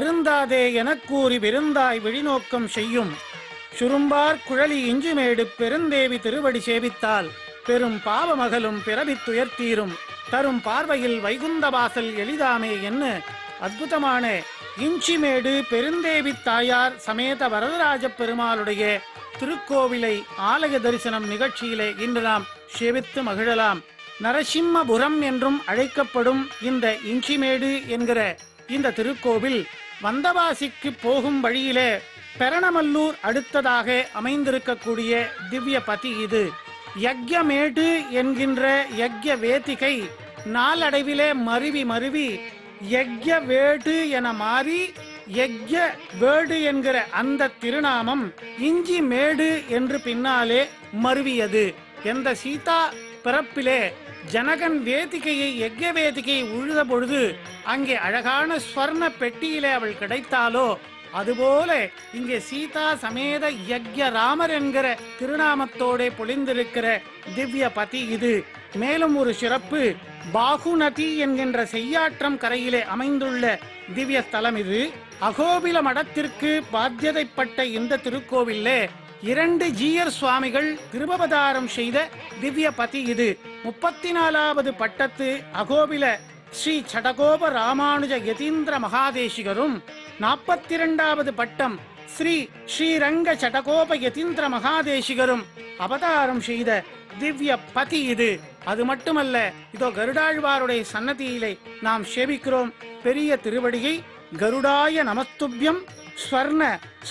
வருந்தாதே எனக் கூறி விருந்தாய் விழிநோக்கம் செய்யும் சுரும்பார் குழலி இஞ்சுமேடு பெருந்தேவி திருவடி சேவித்தால் பெரும் பாவமகலும் பிறவித் துயர்த்தீரும் தரும் பார்வையில் வைகுந்த வாசல் எளிதாமே என்ன அற்புதமான இஞ்சிமேடு பெருந்தேவி தாயார் சமேத வரதராஜ பெருமாளுடைய திருக்கோவிலை ஆலய தரிசனம் நிகழ்ச்சியிலே இன்று நாம் சேவித்து மகிழலாம் நரசிம்மபுரம் என்றும் அழைக்கப்படும் இந்த இஞ்சிமேடு என்கிற இந்த திருக்கோவில் வந்தவாசிக்கு போகும் வழியிலே பெரணமல்லூர் அடுத்ததாக அமைந்திருக்கக்கூடிய திவ்ய பதி இது யக்யமேடு என்கின்ற யக்ய வேதிகை நாளடைவிலே மருவி மருவி யக்ய வேடு என மாறி யக்ய வேடு என்கிற அந்த திருநாமம் இஞ்சி மேடு என்று பின்னாலே மருவியது எந்த சீதா பிறப்பிலே ஜனகன் வேதிகையை யக்ய வேதிகையை உழுத பொழுது அங்கே அழகான ஸ்வர்ண பெட்டியிலே அவள் கிடைத்தாலோ அதுபோல இங்கே சீதா சமேத யக்ய ராமர் என்கிற திருநாமத்தோடே பொழிந்திருக்கிற திவ்ய பதி இது மேலும் ஒரு சிறப்பு பாகுநதி என்கின்ற செய்யாற்றம் கரையிலே அமைந்துள்ள திவ்ய ஸ்தலம் இது அகோபில மடத்திற்கு பாத்தியதைப்பட்ட இந்த திருக்கோவிலே இரண்டு ஜீயர் சுவாமிகள் திருபவதாரம் செய்த திவ்ய பதி இது முப்பத்தி நாலாவது பட்டத்து அகோபில ஸ்ரீ சடகோப ராமானுஜ யதீந்திர மகாதேசிகரும் நாற்பத்தி இரண்டாவது பட்டம் ஸ்ரீ ஸ்ரீரங்க சடகோப யதீந்திர மகாதேசிகரும் அவதாரம் செய்த திவ்ய பதி இது அது மட்டுமல்ல இதோ கருடாழ்வாருடைய சன்னதியிலே நாம் சேவிக்கிறோம் பெரிய திருவடியை கருடாய நமஸ்துப்யம் ஸ்வர்ண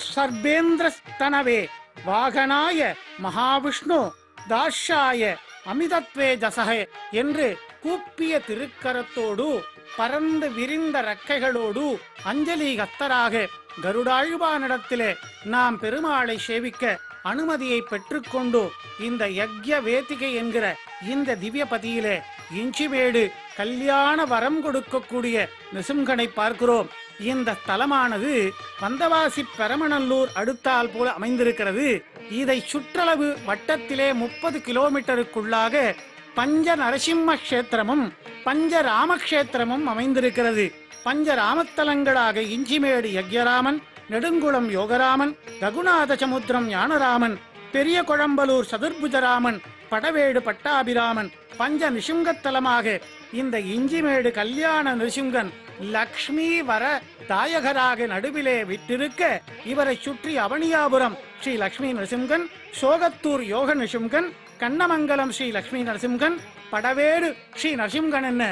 சர்பேந்திரஸ்தனவே வாகனாய மகாவிஷ்ணு தாஷாய அமிதத்வே ஜசகே என்று கூப்பிய திருக்கரத்தோடு பறந்து விரிந்த ரெக்கைகளோடு அஞ்சலி கத்தராக கருடாழ்வானிடத்திலே நாம் பெருமாளை சேவிக்க அனுமதியை பெற்றுக்கொண்டு இந்த யக்ய வேதிகை என்கிற இந்த திவ்யபதியிலே இஞ்சிமேடு கல்யாண வரம் கொடுக்கக்கூடிய நிசுங்கனை பார்க்கிறோம் இந்த ஸ்தலமானது வந்தவாசி பெரமநல்லூர் அடுத்தால் போல அமைந்திருக்கிறது இதை சுற்றளவு வட்டத்திலே முப்பது கிலோமீட்டருக்குள்ளாக பஞ்ச நரசிம்ம கஷேத்திரமும் பஞ்ச ராமக்ஷேத்திரமும் அமைந்திருக்கிறது பஞ்ச ராமத்தலங்களாக இஞ்சிமேடு யக்யராமன் நெடுங்குளம் யோகராமன் ரகுநாத சமுத்திரம் ஞானராமன் பெரிய குழம்பலூர் சதுர்புஜராமன் படவேடு பட்டாபிராமன் பஞ்ச நிசுங்கத்தலமாக இந்த இஞ்சிமேடு கல்யாண நிருசிங்கன் லக்ஷ்மி வர தாயகராக நடுவிலே விட்டிருக்க இவரை சுற்றி அவனியாபுரம் ஸ்ரீ லக்ஷ்மி நரசிம்கன் சோகத்தூர் யோக நிருசிம்கன் கண்ணமங்கலம் ஸ்ரீ லக்ஷ்மி நரசிம்கன் படவேடு ஸ்ரீ நரசிம்கன் என்ன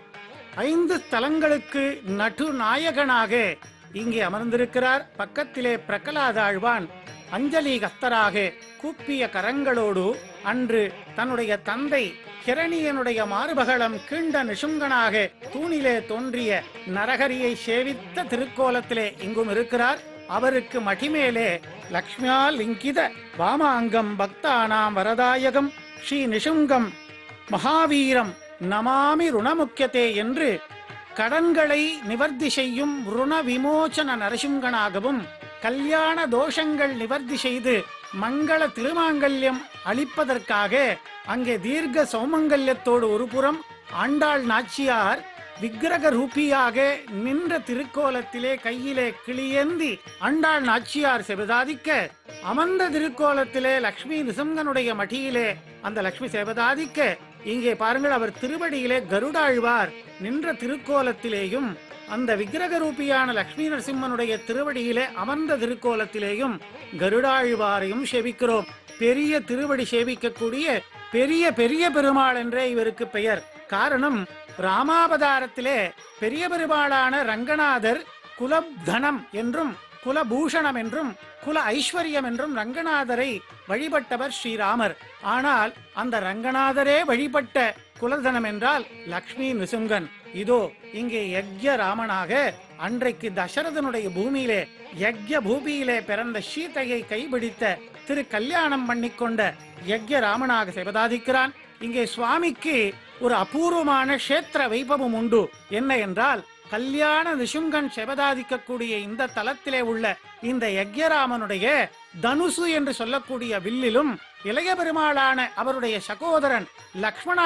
ஐந்து ஸ்தலங்களுக்கு நடுநாயகனாக இங்கே அமர்ந்திருக்கிறார் பக்கத்திலே பிரகலாத ஆழ்வான் அஞ்சலி கஸ்தராக கூப்பிய கரங்களோடு அன்று தன்னுடைய தந்தை கிரணியனுடைய மார்பகலம் கீண்ட நிசுங்கனாக தூணிலே தோன்றிய நரகரியை சேவித்த திருக்கோலத்திலே இங்கும் இருக்கிறார் அவருக்கு மடிமேலே லக்ஷ்மியால் லிங்கித வாமாங்கம் பக்தானாம் வரதாயகம் ஸ்ரீ நிசுங்கம் மகாவீரம் நமாமி ருணமுக்கியதே என்று கடன்களை நிவர்த்தி செய்யும் ருண விமோசன நரசிங்கனாகவும் கல்யாண தோஷங்கள் நிவர்த்தி செய்து மங்கள திருமாங்கல்யம் அளிப்பதற்காக அங்கே தீர்க்க சௌமங்கல்யத்தோடு ஒரு புறம் ஆண்டாள் நாச்சியார் விக்கிரக ரூபியாக நின்ற திருக்கோலத்திலே கையிலே கிளியேந்தி ஆண்டாள் நாச்சியார் செபதாதிக்க அமர்ந்த திருக்கோலத்திலே லக்ஷ்மி நிசங்கனுடைய மடியிலே அந்த லக்ஷ்மி சேவதாதிக்க இங்கே பாருங்கள் அவர் திருவடியிலே கருடாழ்வார் நின்ற திருக்கோலத்திலேயும் அந்த விக்கிரக ரூபியான லக்ஷ்மி நரசிம்மனுடைய திருவடியிலே அமர்ந்த திருக்கோலத்திலேயும் கருடாழ்வாரையும் சேவிக்கிறோம் பெரிய திருவடி சேவிக்கக்கூடிய பெரிய பெரிய பெருமாள் என்றே இவருக்கு பெயர் காரணம் ராமாவதாரத்திலே பெரிய பெருமாளான ரங்கநாதர் குலதனம் என்றும் குலபூஷணம் என்றும் குல ஐஸ்வர்யம் என்றும் ரங்கநாதரை வழிபட்டவர் ஸ்ரீராமர் ஆனால் அந்த ரங்கநாதரே வழிபட்ட குலதனம் என்றால் லக்ஷ்மி நிசுங்கன் இதோ இங்கே யக்ய ராமனாக அன்றைக்கு தசரதனுடைய பூமியிலே யக்ய பூமியிலே பிறந்த சீதையை கைபிடித்த திரு கல்யாணம் பண்ணிக்கொண்ட யக்ய ராமனாக சிவதாதிக்கிறான் இங்கே சுவாமிக்கு ஒரு அபூர்வமான க்ஷேத்திர வைபவம் உண்டு என்ன என்றால் கல்யாண நிசுங்கன் செபதாதிக்கக்கூடிய இந்த தலத்திலே உள்ள இந்த யக்யராமனுடைய தனுசு என்று சொல்லக்கூடிய வில்லிலும் இளைய பெருமாளான அவருடைய சகோதரன்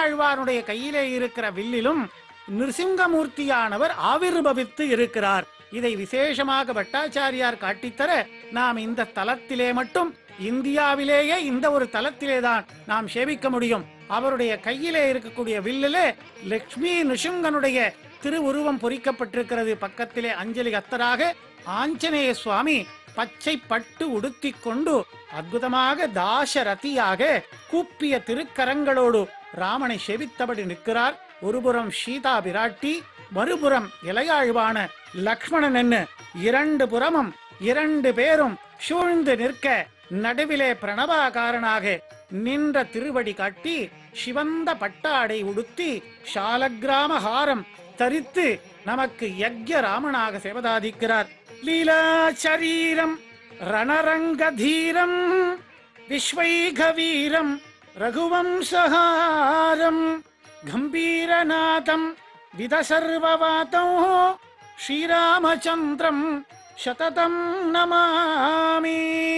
லக்ஷ்மணாழ்வாருடைய கையிலே இருக்கிற வில்லிலும் நிருசிங்கமூர்த்தியானவர் ஆவிர்பவித்து இருக்கிறார் இதை விசேஷமாக பட்டாச்சாரியார் காட்டித்தர நாம் இந்த தலத்திலே மட்டும் இந்தியாவிலேயே இந்த ஒரு தலத்திலே தான் நாம் சேவிக்க முடியும் அவருடைய கையிலே இருக்கக்கூடிய வில்லிலே லக்ஷ்மி நிஷுங்கனுடைய திருவுருவம் பொறிக்கப்பட்டிருக்கிறது பக்கத்திலே அஞ்சலி அத்தராக ஆஞ்சநேய சுவாமி பச்சை பட்டு உடுத்திக் கொண்டு அற்புதமாக தாசரதியாக கூப்பிய திருக்கரங்களோடு ராமனை செவித்தபடி நிற்கிறார் ஒருபுறம் சீதா பிராட்டி மறுபுறம் இளையாழ்வான லக்ஷ்மணன் என்ன இரண்டு புறமும் இரண்டு பேரும் சூழ்ந்து நிற்க நடுவிலே பிரணவாகாரனாக நின்ற திருவடி காட்டி சிவந்த பட்டாடை உடுத்தி சாலக்கிராம ஹாரம் தரித்து நமக்கு யக்ய ராமனாக சேவதாதிக்கிறார் லீலா சரீரம் ரணரங்கதீரம் விஸ்வைகவீரம் ரகுவம்சஹாரம் கம்பீரநாதம் விதசர்வவாதோ ஸ்ரீராமச்சந்திரம் சததம் நமாமி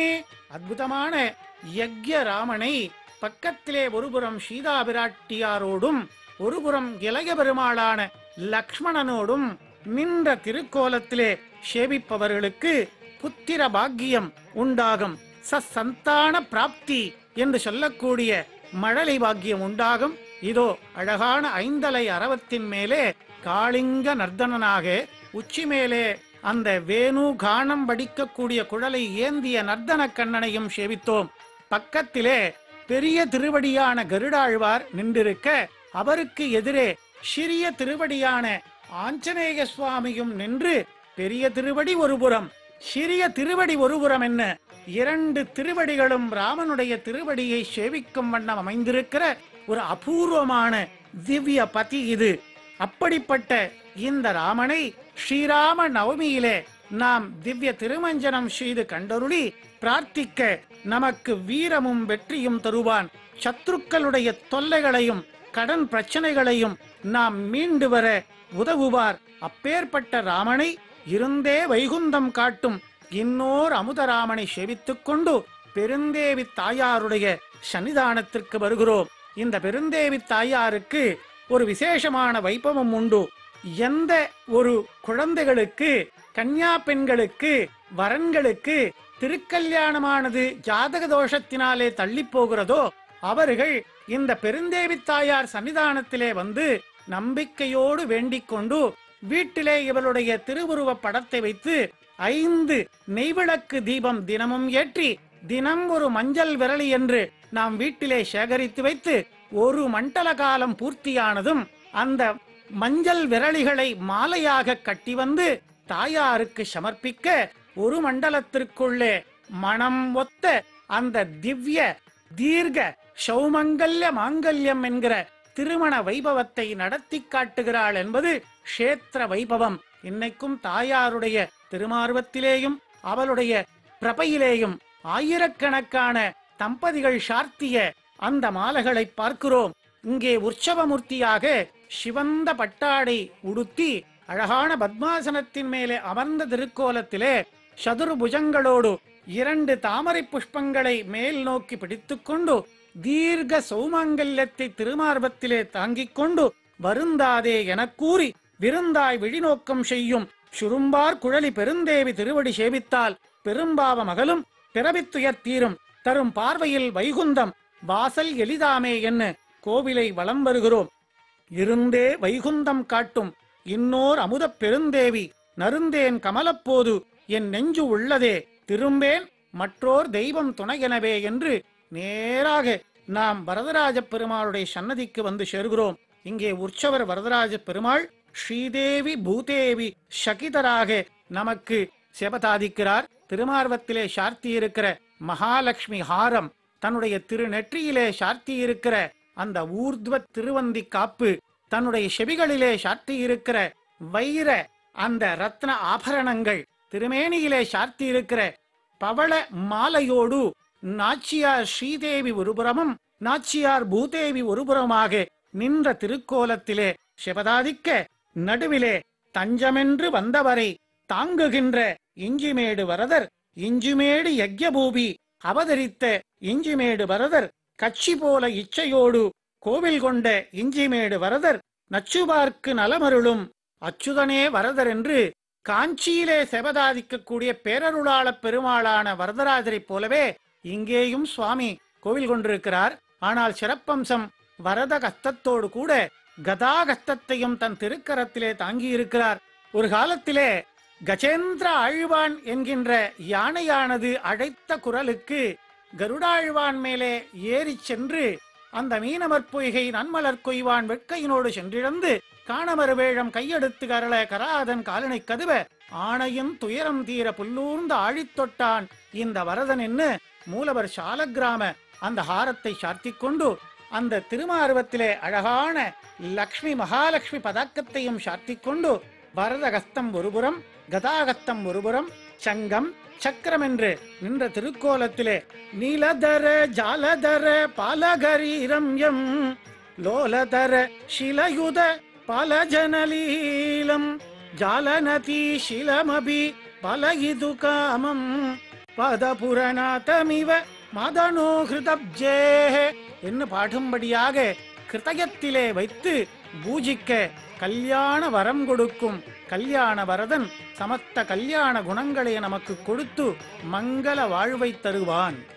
அற்புதமான யக்ய ராமனை பக்கத்திலே ஒருபுறம் சீதா பிராட்டியாரோடும் ஒருபுறம் இளைய பெருமாளான லக்ஷ்மணனோடும் நின்ற திருக்கோலத்திலே சேவிப்பவர்களுக்கு புத்திர பாக்கியம் உண்டாகும் சசந்தான பிராப்தி என்று சொல்லக்கூடிய மழலை பாக்கியம் உண்டாகும் இதோ அழகான ஐந்தலை அரவத்தின் மேலே காளிங்க நர்தனனாக உச்சி மேலே அந்த வேணு கானம் வடிக்கக்கூடிய குழலை ஏந்திய நர்தன கண்ணனையும் சேவித்தோம் பக்கத்திலே பெரிய திருவடியான கருடாழ்வார் நின்றிருக்க அவருக்கு எதிரே சிறிய திருவடியான ஆஞ்சநேய சுவாமியும் நின்று பெரிய திருவடி ஒருபுறம் சிறிய திருவடி ஒருபுறம் என்ன இரண்டு திருவடிகளும் ராமனுடைய திருவடியை சேவிக்கும் வண்ணம் அமைந்திருக்கிற ஒரு அபூர்வமான திவ்ய பதி இது அப்படிப்பட்ட இந்த ராமனை ஸ்ரீராம நவமியிலே நாம் திவ்ய திருமஞ்சனம் செய்து கண்டருளி பிரார்த்திக்க நமக்கு வீரமும் வெற்றியும் தருவான் சத்துருக்களுடைய தொல்லைகளையும் கடன் பிரச்சனைகளையும் நாம் மீண்டு வர உதவுவார் அப்பேற்பட்ட ராமனை இருந்தே வைகுந்தம் காட்டும் இன்னோர் அமுதராமனை செவித்துக் கொண்டு பெருந்தேவி தாயாருடைய சன்னிதானத்திற்கு வருகிறோம் இந்த பெருந்தேவி தாயாருக்கு ஒரு விசேஷமான வைபவம் உண்டு எந்த ஒரு குழந்தைகளுக்கு கன்னியா பெண்களுக்கு வரன்களுக்கு திருக்கல்யாணமானது ஜாதக தோஷத்தினாலே தள்ளி போகிறதோ அவர்கள் இந்த பெருந்தேவி தாயார் சன்னிதானத்திலே வந்து நம்பிக்கையோடு வேண்டிக் கொண்டு வீட்டிலே இவளுடைய திருவுருவ படத்தை வைத்து ஐந்து நெய்விளக்கு தீபம் தினமும் ஏற்றி தினம் ஒரு மஞ்சள் விரலி என்று நாம் வீட்டிலே சேகரித்து வைத்து ஒரு மண்டல காலம் பூர்த்தியானதும் அந்த மஞ்சள் விரலிகளை மாலையாக கட்டி வந்து தாயாருக்கு சமர்ப்பிக்க ஒரு மண்டலத்திற்குள்ளே மனம் ஒத்த அந்த திவ்ய தீர்க்க சௌமங்கல்ய மாங்கல்யம் என்கிற திருமண வைபவத்தை நடத்தி காட்டுகிறாள் என்பது க்ஷேத்திர வைபவம் இன்னைக்கும் தாயாருடைய திருமார்வத்திலேயும் அவளுடைய பிரபையிலேயும் ஆயிரக்கணக்கான தம்பதிகள் சார்த்திய அந்த மாலைகளை பார்க்கிறோம் இங்கே உற்சவமூர்த்தியாக சிவந்த பட்டாடை உடுத்தி அழகான பத்மாசனத்தின் மேலே அமர்ந்த திருக்கோலத்திலே சதுர்புஜங்களோடு இரண்டு தாமரை புஷ்பங்களை மேல் நோக்கி பிடித்துக்கொண்டு தீர்க்க சௌமாங்கல்யத்தை திருமார்பத்திலே தாங்கிக் கொண்டு வருந்தாதே எனக் கூறி விருந்தாய் விழிநோக்கம் செய்யும் சுரும்பார் குழலி பெருந்தேவி திருவடி சேவித்தால் பெரும்பாவ மகளும் பிறவித்துயர் தீரும் தரும் பார்வையில் வைகுந்தம் வாசல் எளிதாமே என்ன கோவிலை வலம் வருகிறோம் இருந்தே வைகுந்தம் காட்டும் இன்னோர் அமுதப் பெருந்தேவி நருந்தேன் கமலப்போது என் நெஞ்சு உள்ளதே திரும்பேன் மற்றோர் தெய்வம் துணையெனவே என்று நேராக நாம் வரதராஜ பெருமாளுடைய சன்னதிக்கு வந்து சேர்கிறோம் இங்கே உற்சவர் வரதராஜ பெருமாள் ஸ்ரீதேவி பூதேவி சகிதராக நமக்கு செபதாதிக்கிறார் திருமார்வத்திலே சார்த்தி இருக்கிற மகாலட்சுமி ஹாரம் தன்னுடைய திருநெற்றியிலே சார்த்தி இருக்கிற அந்த ஊர்த்வ திருவந்தி காப்பு தன்னுடைய செவிகளிலே சார்த்தி இருக்கிற வைர அந்த ரத்ன ஆபரணங்கள் திருமேனியிலே சார்த்தி இருக்கிற பவள மாலையோடு நாச்சியார் ஸ்ரீதேவி ஒருபுறமும் நாச்சியார் பூதேவி ஒருபுறமாக நின்ற திருக்கோலத்திலே சிவதாதிக்க நடுவிலே தஞ்சமென்று வந்தவரை தாங்குகின்ற இஞ்சிமேடு வரதர் இஞ்சிமேடு யக்ஞபூபி அவதரித்த இஞ்சிமேடு வரதர் கட்சி போல இச்சையோடு கோவில் கொண்ட இஞ்சிமேடு வரதர் நச்சுபார்க்கு நலமருளும் அச்சுதனே வரதர் என்று காஞ்சியிலே செபதாதிக்கக்கூடிய பேரருளாளப் பெருமாளான வரதராஜரைப் போலவே இங்கேயும் சுவாமி கோவில் கொண்டிருக்கிறார் ஆனால் சிறப்பம்சம் வரத கஸ்தத்தோடு கூட கதாகஸ்தத்தையும் தன் திருக்கரத்திலே தாங்கியிருக்கிறார் ஒரு காலத்திலே கஜேந்திர ஆழ்வான் என்கின்ற யானையானது அழைத்த குரலுக்கு கருடாழ்வான் மேலே ஏறிச் சென்று அந்த மீனமர் பொய்கை நன்மலர் கொய்வான் வெட்கையினோடு சென்றிழந்து காணமறு வேழம் கையெடுத்து கரள கராதன் காலனை கதுவ ஆணையும் துயரம் தீர புல்லூர்ந்த ஆழித்தொட்டான் இந்த வரதன் என்று மூலவர் சாலக்கிராம அந்த ஹாரத்தை சார்த்திக் கொண்டு அந்த திருமார்வத்திலே அழகான லக்ஷ்மி மகாலட்சுமி பதாக்கத்தையும் சார்த்திக் கொண்டு வரதகஸ்தம் ஒருபுறம் கதாகஸ்தம் ஒருபுறம் சங்கம் சக்கரம் என்று நின்ற திருக்கோலத்திலே நீலதர ஜாலதர பாலகரீரம் எம் லோலதர ಶಿಲಯುಧ ಫಲಜನಲೀಲಂ ಜಾಲನತಿ ಶಿಲಮಭಿ ಫಲಯಿದು ಕಾಮಂ பதபுரணாதமிவ மதனோ ஹிருதப்ஜே என்று பாடும்படியாக கிருதயத்திலே வைத்து பூஜிக்க கல்யாண வரம் கொடுக்கும் கல்யாண வரதன் சமஸ்த கல்யாண குணங்களை நமக்கு கொடுத்து மங்கள வாழ்வை தருவான்